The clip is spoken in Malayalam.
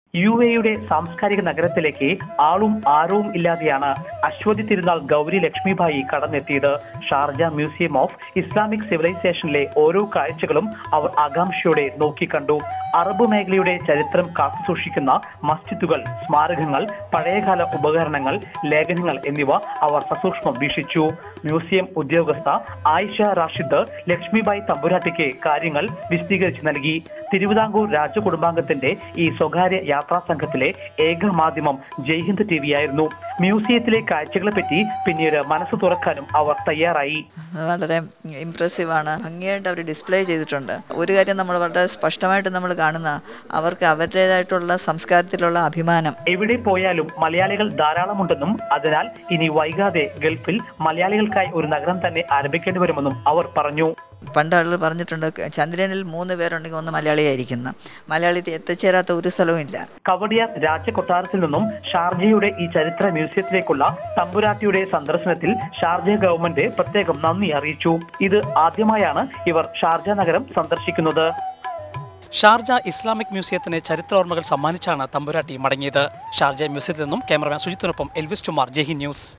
യു എയുടെ സാംസ്കാരിക നഗരത്തിലേക്ക് ആളും ആരവും ഇല്ലാതെയാണ് അശ്വതി തിരുനാൾ ഗൗരി ലക്ഷ്മിഭായി കടന്നെത്തിയത് ഷാർജ മ്യൂസിയം ഓഫ് ഇസ്ലാമിക് സിവിലൈസേഷനിലെ ഓരോ കാഴ്ചകളും അവർ ആകാംക്ഷയോടെ നോക്കിക്കണ്ടു അറബ് മേഖലയുടെ ചരിത്രം കാത്തുസൂക്ഷിക്കുന്ന മസ്ജിദുകൾ സ്മാരകങ്ങൾ പഴയകാല ഉപകരണങ്ങൾ ലേഖനങ്ങൾ എന്നിവ അവർ സസൂക്ഷ്മം വീക്ഷിച്ചു മ്യൂസിയം ഉദ്യോഗസ്ഥ ആയിഷ റാഷിദ് ലക്ഷ്മിബായി തമ്പുരാട്ടിക്ക് കാര്യങ്ങൾ വിശദീകരിച്ചു നൽകി തിരുവിതാംകൂർ രാജകുടുംബാംഗത്തിന്റെ ഈ സ്വകാര്യ യാത്രാ സംഘത്തിലെ ഏക മാധ്യമം ജയ്ഹിന്ദ് ടി വി ആയിരുന്നു മ്യൂസിയത്തിലെ കാഴ്ചകളെ പറ്റി പിന്നീട് മനസ്സ് തുറക്കാനും അവർ തയ്യാറായി വളരെ ഇമ്പ്രസീവാണ് ഭംഗിയായിട്ട് അവർ ഡിസ്പ്ലേ ചെയ്തിട്ടുണ്ട് ഒരു കാര്യം നമ്മൾ വളരെ സ്പഷ്ടമായിട്ട് നമ്മൾ കാണുന്ന അവർക്ക് അവരുടേതായിട്ടുള്ള സംസ്കാരത്തിലുള്ള അഭിമാനം എവിടെ പോയാലും മലയാളികൾ ധാരാളമുണ്ടെന്നും അതിനാൽ ഇനി വൈകാതെ ഗൾഫിൽ മലയാളികൾക്കായി ഒരു നഗരം തന്നെ ആരംഭിക്കേണ്ടി വരുമെന്നും അവർ പറഞ്ഞു പണ്ട് ആളുകൾ പറഞ്ഞിട്ടുണ്ട് ചന്ദ്രനിൽ മൂന്ന് പേരുണ്ടെങ്കിൽ ഒന്ന് മലയാളിയായിരിക്കുന്ന മലയാളി എത്തിച്ചേരാത്ത ഒരു സ്ഥലവും ഇല്ല കവടിയാർ രാജകൊട്ടാരത്തിൽ നിന്നും ഷാർജയുടെ ഈ ചരിത്ര മ്യൂസിയത്തിലേക്കുള്ള തമ്പുരാട്ടിയുടെ സന്ദർശനത്തിൽ ഷാർജ ഗവൺമെന്റ് പ്രത്യേകം നന്ദി അറിയിച്ചു ഇത് ആദ്യമായാണ് ഇവർ ഷാർജ നഗരം സന്ദർശിക്കുന്നത് ഷാർജ ഇസ്ലാമിക് മ്യൂസിയത്തിന് ചരിത്രോർമ്മകൾ സമ്മാനിച്ചാണ് തമ്പുരാട്ടി മടങ്ങിയത് ഷാർജ മ്യൂസിയത്തിൽ നിന്നും ക്യാമറമാൻ സുജിത്തിനൊപ്പം എൽവിസ് കുമാർ ജെഹി ന്യൂസ്